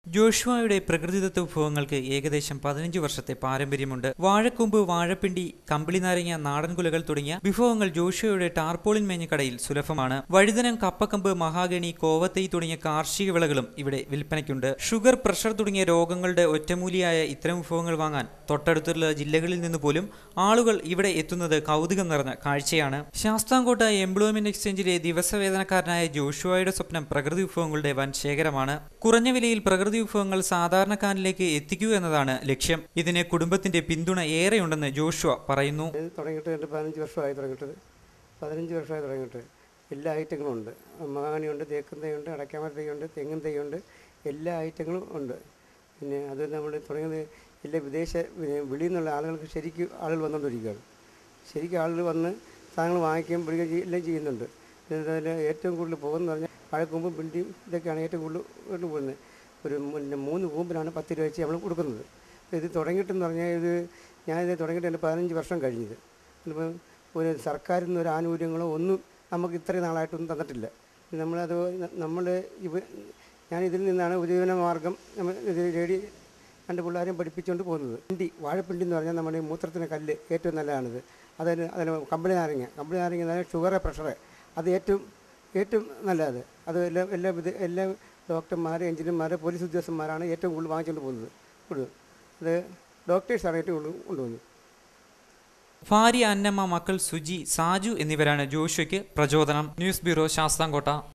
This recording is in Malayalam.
ജോഷുവയുടെ പ്രകൃതിദത്ത വിഭവങ്ങൾക്ക് ഏകദേശം പതിനഞ്ച് വർഷത്തെ പാരമ്പര്യമുണ്ട് വാഴക്കൊമ്പ് വാഴപ്പിണ്ടി കമ്പിളി നാരങ്ങ നാടൻകുലകൾ തുടങ്ങിയ വിഭവങ്ങൾ ജോഷുവയുടെ ടാർപോളിൻ മേഞ്ഞക്കടയിൽ സുലഭമാണ് വഴുതനം കപ്പക്കമ്പ് മഹാഗണി കോവത്തൈ തുടങ്ങിയ കാർഷിക വിളകളും ഇവിടെ വിൽപ്പനയ്ക്കുണ്ട് ഷുഗർ പ്രഷർ തുടങ്ങിയ രോഗങ്ങളുടെ ഒറ്റമൂലിയായ ഇത്തരം വിഭവങ്ങൾ വാങ്ങാൻ തൊട്ടടുത്തുള്ള ജില്ലകളിൽ നിന്ന് പോലും ആളുകൾ ഇവിടെ എത്തുന്നത് കൗതുകം നിറഞ്ഞ കാഴ്ചയാണ് ശാസ്താംകോട്ട എംപ്ലോയ്മെന്റ് എക്സ്ചേഞ്ചിലെ ദിവസവേതനക്കാരനായ ജോഷുവയുടെ സ്വപ്നം പ്രകൃതി വിഭവങ്ങളുടെ വൻ ശേഖരമാണ് കുറഞ്ഞ വിലയിൽ പ്രകൃതി വിഭവങ്ങൾ സാധാരണക്കാരനിലേക്ക് എത്തിക്കൂ എന്നതാണ് ലക്ഷ്യം ഇതിന് കുടുംബത്തിന്റെ പിന്തുണ ഏറെയുണ്ടെന്ന് ജോഷുവ പറയുന്നു ഇത് തുടങ്ങിയിട്ട് രണ്ട് പതിനഞ്ച് വർഷമായി തുടങ്ങിയിട്ട് പതിനഞ്ച് വർഷമായി തുടങ്ങിയിട്ട് എല്ലാ ഐറ്റങ്ങളും ഉണ്ട് മഹാണിയുണ്ട് തേക്കും തൈയുണ്ട് അടയ്ക്കാമര തൈയുണ്ട് തെങ്ങും തൈയുണ്ട് എല്ലാ ഐറ്റങ്ങളും ഉണ്ട് പിന്നെ അത് നമ്മൾ തുടങ്ങിയത് എല്ലാ വിദേശ പിന്നെ വെളിയിൽ നിന്നുള്ള ആളുകൾക്ക് ശരിക്കും ആളുകൾ വന്നുകൊണ്ടിരിക്കുകയാണ് ശരിക്കും ആളുകൾ വന്ന് സാധനങ്ങൾ വാങ്ങിക്കുകയും പിടിക്കുകയും ചെയ്യ- എല്ലാം ചെയ്യുന്നുണ്ട് പിന്നെ അതിൽ ഏറ്റവും കൂടുതൽ പോകുന്നത് പറഞ്ഞാൽ പഴക്കൊമ്പും പിണ്ടിയും ഇതൊക്കെയാണ് ഏറ്റവും കൂടുതൽ കൊണ്ട് പോകുന്നത് ഒരു പിന്നെ മൂന്ന് കൂമ്പിനാണ് പത്ത് രൂപ വെച്ച് നമ്മൾ കൊടുക്കുന്നത് ഇത് തുടങ്ങിയിട്ടെന്ന് പറഞ്ഞാൽ ഇത് ഞാനിത് തുടങ്ങിയിട്ട് എൻ്റെ പതിനഞ്ച് വർഷം കഴിഞ്ഞത് ഇപ്പം ഒരു സർക്കാരിൽ നിന്ന് ഒരു ആനുകൂല്യങ്ങളോ ഒന്നും നമുക്ക് ഇത്രയും നാളായിട്ടൊന്നും തന്നിട്ടില്ല നമ്മളത് നമ്മൾ ഇവ ഞാൻ ഇതിൽ നിന്നാണ് ഉപജീവന മാർഗം നമ്മൾ ഇത് നേടി രണ്ട് പിള്ളേരെയും പഠിപ്പിച്ചുകൊണ്ട് പോകുന്നത് പിണ്ടി വാഴപ്പിണ്ടി എന്ന് പറഞ്ഞാൽ നമ്മുടെ ഈ മൂത്രത്തിന് കല്ല് ഏറ്റവും നല്ലതാണിത് അതിന് അതിന് കമ്പിളി നാരങ്ങ കമ്പിളി നാരങ്ങ എന്ന് പറഞ്ഞാൽ ഷുഗർ പ്രഷർ അത് ഏറ്റവും ഏറ്റവും നല്ലത് അത് എല്ലാ എല്ലാ വിധ എല്ലാ ഡോക്ടർമാർ എഞ്ചിനീയർമാർ പോലീസ് ഉദ്യോഗസ്ഥന്മാരാണ് ഏറ്റവും കൂടുതൽ വാങ്ങിച്ചുകൊണ്ട് പോകുന്നത് കൂടുതൽ അത് ഡോക്ടേഴ്സാണ് ഏറ്റവും കൂടുതൽ കൊണ്ടുപോകുന്നത് ഭാര്യ അന്നമ്മ മക്കൾ സുജി സാജു എന്നിവരാണ് ജോഷുവയ്ക്ക് പ്രചോദനം ന്യൂസ് ബ്യൂറോ ശാസ്താംകോട്ട